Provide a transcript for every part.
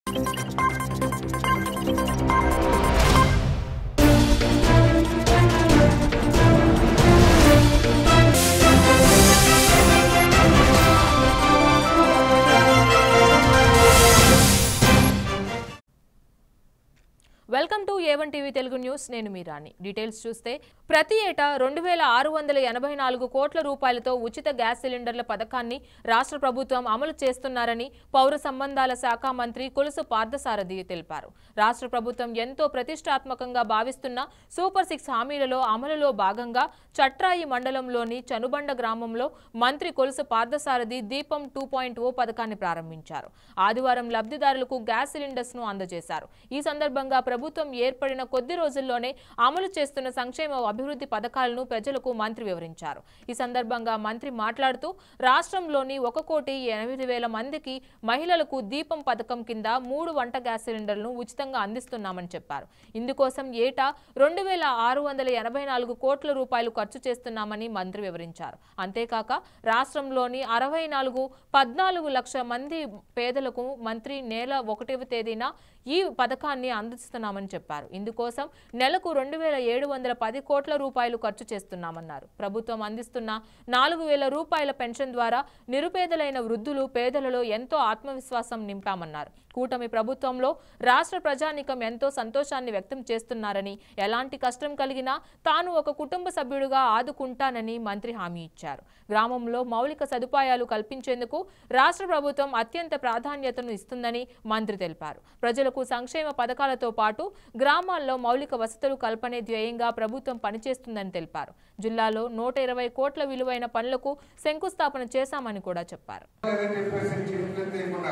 welcome to A one TV Telugu news నేను మీ రాణి details చూస్తే ప్రతి ఏటా రెండు వేల ఆరు వందల ఎనభై నాలుగు కోట్ల రూపాయలతో ఉచిత గ్యాస్ సిలిండర్ల పథకాన్ని రాష్ట్ర ప్రభుత్వం అమలు చేస్తున్నారని పౌర సంబంధాల శాఖ మంత్రి కొలుసు పార్థసారథి తెలిపారు రాష్ట్ర ప్రభుత్వం ఎంతో ప్రతిష్టాత్మకంగా భావిస్తున్న సూపర్ సిక్స్ హామీలలో అమలులో భాగంగా చట్రాయి మండలంలోని చనుబండ గ్రామంలో మంత్రి కొలుసు పార్థసారథి దీపం టూ పాయింట్ ఓ పథకాన్ని ప్రారంభించారు ఆదివారం లబ్ధిదారులకు గ్యాస్ సిలిండర్స్ ను అందజేశారు ఈ సందర్భంగా ప్రభుత్వం ఏర్పడిన కొద్ది రోజుల్లోనే అమలు చేస్తున్న సంక్షేమ అభివృద్ధి పథకాలను ప్రజలకు మంత్రి వివరించారు ఈ సందర్భంగా మంత్రి మాట్లాడుతూ రాష్ట్రంలోని ఒక కోటి ఎనిమిది వేల మందికి మహిళలకు దీపం పథకం కింద మూడు వంట గ్యాస్ సిలిండర్లను ఉచితంగా అందిస్తున్నామని చెప్పారు ఇందుకోసం ఏటా రెండు వేల ఆరు వందల ఎనభై నాలుగు కోట్ల రూపాయలు ఖర్చు చేస్తున్నామని మంత్రి వివరించారు అంతేకాక రాష్ట్రంలోని అరవై నాలుగు పద్నాలుగు లక్షల మంది పేదలకు మంత్రి నేల ఒకటవ తేదీన ఈ పథకాన్ని అందిస్తున్నామని చెప్పారు ఇందుకోసం నెలకు రెండు వేల ఏడు వందల పది కోట్ల రూపాయలు ఖర్చు చేస్తున్నామన్నారు ప్రభుత్వం అందిస్తున్న నాలుగు వేల రూపాయల పెన్షన్ ద్వారా నిరుపేదలైన వృద్ధులు పేదలలో ఎంతో ఆత్మవిశ్వాసం నింపామన్నారు కూటమి ప్రభుత్వంలో రాష్ట్ర ప్రజానికం ఎంతో సంతోషాన్ని వ్యక్తం చేస్తున్నారని ఎలాంటి కష్టం కలిగినా తాను ఒక కుటుంబ సభ్యుడిగా ఆదుకుంటానని మంత్రి హామీ ఇచ్చారు గ్రామంలో మౌలిక సదుపాయాలు కల్పించేందుకు రాష్ట్ర ప్రభుత్వం అత్యంత ప్రాధాన్యతను ఇస్తుందని మంత్రి తెలిపారు ప్రజలకు సంక్షేమ పథకాలతో పాటు గ్రామాల్లో మౌలిక వసతులు కల్పనే ధ్యేయంగా ప్రభుత్వం పనిచేస్తుందని తెలిపారు జిల్లాలో నూట ఇరవై కోట్ల విలువైన పనులకు శంకుస్థాపన చేశామని కూడా చెప్పారు లేదని చెప్పేసి చేతులు తీయకుండా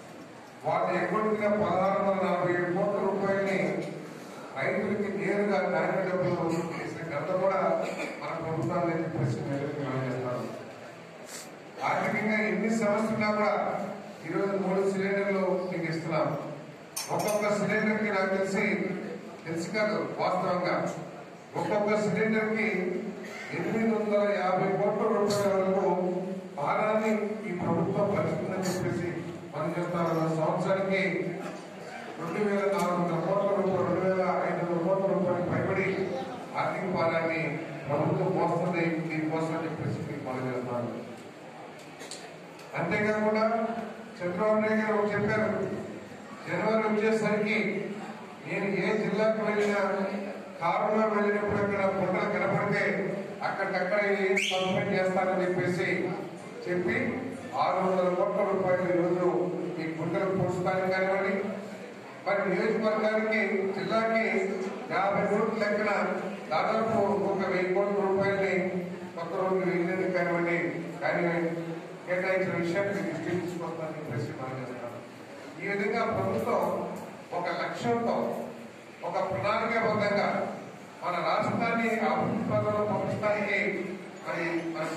వాళ్ళు ఎగ్గొట్టిన పదహారు వందల నలభై ఏడు కోట్ల రూపాయలని రైతులకి నేరుగా నాణ్య డబ్బులు చేసిన ఘనత కూడా మన ప్రభుత్వాన్ని చెప్పేసి నేను తెలియజేస్తాను ఆర్థికంగా ఎన్ని సమస్యలున్నా కూడా ఈరోజు మూడు సిలిండర్లు మీకు ఇస్తున్నాం ఒక్కొక్క సిలిండర్ కి నాకు తెలిసి తెలిసి కాదు వాస్తవంగా ఒక్కొక్క సిలిండర్ కి ఎనిమిది వందల యాభై కోట్ల రూపాయల వరకు భారాన్ని ఈ ప్రభుత్వం భరిస్తుందని చెప్పేసి మనం చెప్తాం సంవత్సరానికి రెండు వేల నాలుగు వందల కోట్ల రూపాయలు రెండు వేల ఐదు వందల కోట్ల రూపాయలు పైబడి ఆర్థిక భారాన్ని ప్రభుత్వం మోస్తుంది దీనికోసం అని చెప్పేసి మీకు మనం చేస్తాను అంతేకాకుండా చంద్రబాబు నాయుడు గారు ఒకటి చెప్పారు జనవరి వచ్చేసరికి నేను ఏ జిల్లాకు వెళ్ళినా కారులో వెళ్ళినప్పుడు అక్కడ గుంటలు కనపడితే అక్కడికక్కడ సబ్మిట్ చేస్తానని చెప్పేసి చెప్పి ఆరు వందల కోట్ల రూపాయలు ఈరోజు ఈ గుంటలు పూడ్చడానికి కానివ్వండి మరి నియోజకవర్గానికి జిల్లాకి యాభై కోట్ల లెక్కన దాదాపు ఒక వెయ్యి కోట్ల రూపాయలని కొత్త రోజు వెళ్ళేది కానివ్వండి కానీ కేటాయించిన విషయాన్ని మీకు దృష్టికి తీసుకొస్తానని చెప్పేసి మనం చేస్తాను ఈ విధంగా ప్రభుత్వం ఒక లక్ష్యంతో ఒక ప్రణాళికాబద్ధంగా మన రాష్ట్రాన్ని అభివృద్ధి పదంలో పంపించడానికి మరి మన